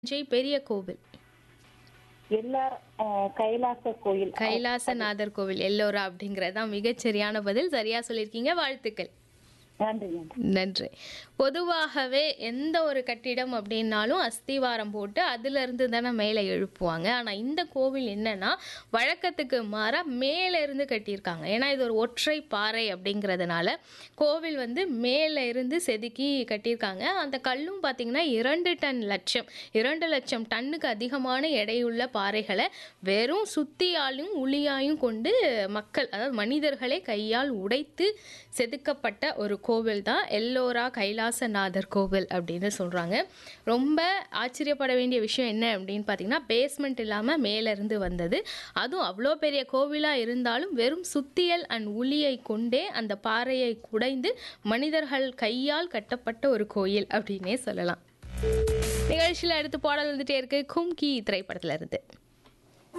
தஞ்சை பெரிய கோவில் எல்லார் அஹ், கைலாச கோயில் கைலாசநாதர் கோவில் எல்லோரா அப்படிங்கிறது தான் மிகச்சரியான பதில் சரியா சொல்லியிருக்கீங்க வாழ்த்துக்கள் நன்றி நன்றி நன்றி பொதுவாகவே எந்த ஒரு கட்டிடம் அப்படின்னாலும் அஸ்திவாரம் போட்டு அதிலிருந்து தானே மேலே எழுப்புவாங்க ஆனால் இந்த கோவில் என்னன்னா வழக்கத்துக்கு மாறா மேலே இருந்து கட்டியிருக்காங்க ஏன்னா இது ஒரு ஒற்றை பாறை அப்படிங்கிறதுனால கோவில் வந்து மேலே இருந்து செதுக்கி கட்டியிருக்காங்க அந்த கல்லும் பார்த்தீங்கன்னா இரண்டு டன் லட்சம் இரண்டு லட்சம் டன்னுக்கு அதிகமான எடையுள்ள பாறைகளை வெறும் சுத்தியாலும் உளியாயும் கொண்டு மக்கள் அதாவது மனிதர்களே கையால் உடைத்து செதுக்கப்பட்ட ஒரு கோவில் தான் எல்லோரா கைலாசநாதர் கோவில் அப்படின்னு சொல்கிறாங்க ரொம்ப ஆச்சரியப்பட வேண்டிய விஷயம் என்ன அப்படின்னு பார்த்தீங்கன்னா பேஸ்மெண்ட் இல்லாமல் மேலேருந்து வந்தது அதுவும் அவ்வளோ பெரிய கோவிலாக இருந்தாலும் வெறும் சுத்தியல் அண்ட் உளியை கொண்டே அந்த பாறையை குடைந்து மனிதர்கள் கையால் கட்டப்பட்ட ஒரு கோயில் அப்படின்னே சொல்லலாம் நிகழ்ச்சியில் அடுத்து பாடல் வந்துட்டே இருக்கு கும்கி திரைப்படத்துல இருந்து